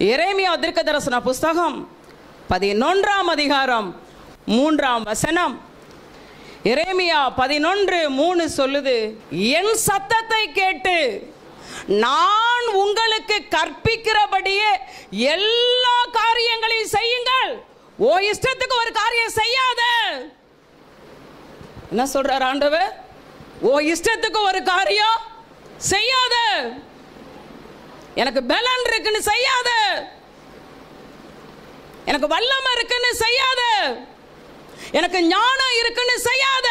எரேமியா தீர்க்க தரிசன புஸ்தகம் பதினொன்றாம் அதிகாரம் மூன்றாம் வசனம் எரேமியா பதினொன்று மூணு சொல்லுது என் சத்தத்தை கேட்டு நான் உங்களுக்கு கற்பிக்கிறபடியே எல்லா காரியங்களையும் செய்யுங்கள் ஓ இஷ்டத்துக்கு ஒரு காரியம் செய்யாத என்ன சொல்றார் ஆண்டவர் ஓ இஷ்டத்துக்கு ஒரு காரியம் செய்யாத எனக்கு பலன் இருக்குன்னு செய்யாத எனக்கு வல்லமை இருக்குன்னு செய்யாத எனக்கு ஞானம் இருக்குன்னு செய்யாத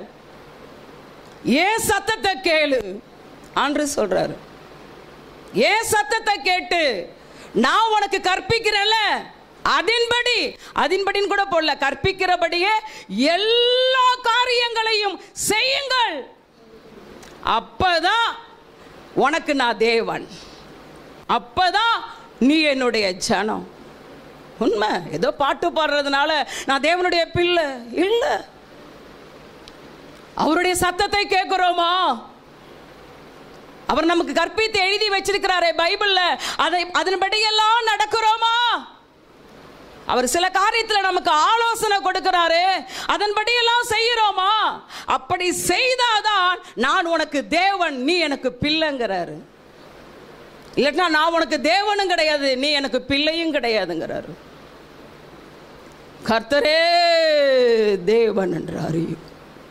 ஏன் சத்தத்தை கேளு ஆண்டு சொல்றாரு ஏன் சத்தத்தை கேட்டு நான் உனக்கு கற்பிக்கிறேன்ல அதின்படி அதின்படின்னு கூட போடல கற்பிக்கிறபடியே எல்லா காரியங்களையும் செய்யுங்கள் அப்பதான் உனக்கு நான் தேவன் அப்பதான் நீ என்னுடைய ஜனம் உண்மை ஏதோ பாட்டு பாடுறதுனால நான் தேவனுடைய பிள்ளை இல்லை அவருடைய சத்தத்தை கேட்கிறோமா அவர் நமக்கு கற்பித்து எழுதி வச்சிருக்கிறாரே பைபிள்ல அதை அதன்படியெல்லாம் நடக்கிறோமா அவர் சில காரியத்தில் நமக்கு ஆலோசனை கொடுக்கிறாரு அதன்படியெல்லாம் செய்கிறோமா அப்படி செய்தாதான் நான் உனக்கு தேவன் நீ எனக்கு பிள்ளைங்கிறாரு இல்லைன்னா நான் உனக்கு தேவனும் கிடையாது நீ எனக்கு பிள்ளையும் கிடையாதுங்கிறாரு கர்த்தரே தேவன் என்று அறியும்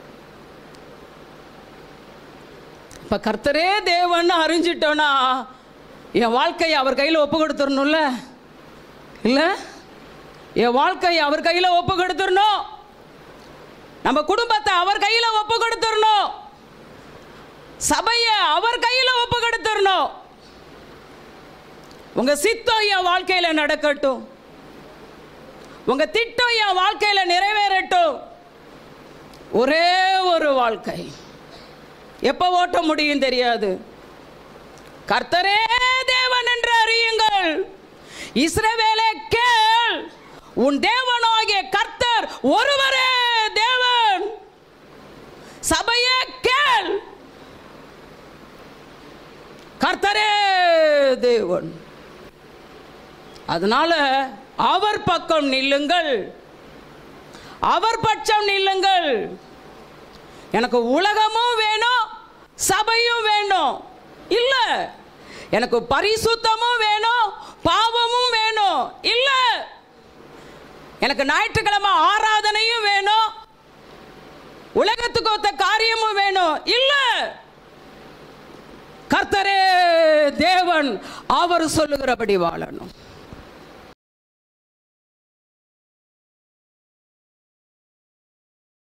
இப்ப கர்த்தரே தேவன் அறிஞ்சிட்டோன்னா என் வாழ்க்கையை அவர் கையில் ஒப்பு கொடுத்துடணும்ல இல்லை என் வாழ்க்கையை அவர் கையில் ஒப்பு கொடுத்துடணும் நம்ம குடும்பத்தை அவர் கையில் ஒப்பு கொடுத்துடணும் சபையை அவர் கையில் ஒப்பு கொடுத்துடணும் உங்க சித்தம் என் வாழ்க்கையில நடக்கட்டும் உங்க திட்டம் என் வாழ்க்கையில நிறைவேறட்டும் ஒரே ஒரு வாழ்க்கை எப்ப ஓட்ட முடியும் தெரியாது கர்த்தரே தேவன் என்று அறியுங்கள் இஸ்ரவேலே கேள் உன் தேவனாகிய கர்த்தர் ஒருவரே தேவன் சபையே கேள் கர்த்தரே தேவன் அதனால அவர் பக்கம் நில்லுங்கள் அவர் பட்சம் நில்லுங்கள் எனக்கு உலகமும் வேணும் சபையும் வேணும் இல்ல எனக்கு பரிசுத்தமும் வேணும் பாவமும் வேணும் இல்ல எனக்கு ஞாயிற்றுக்கிழமை ஆராதனையும் வேணும் உலகத்துக்கு ஒத்த காரியமும் வேணும் இல்ல கர்த்தரே தேவன் அவர் சொல்லுகிறபடி வாழணும்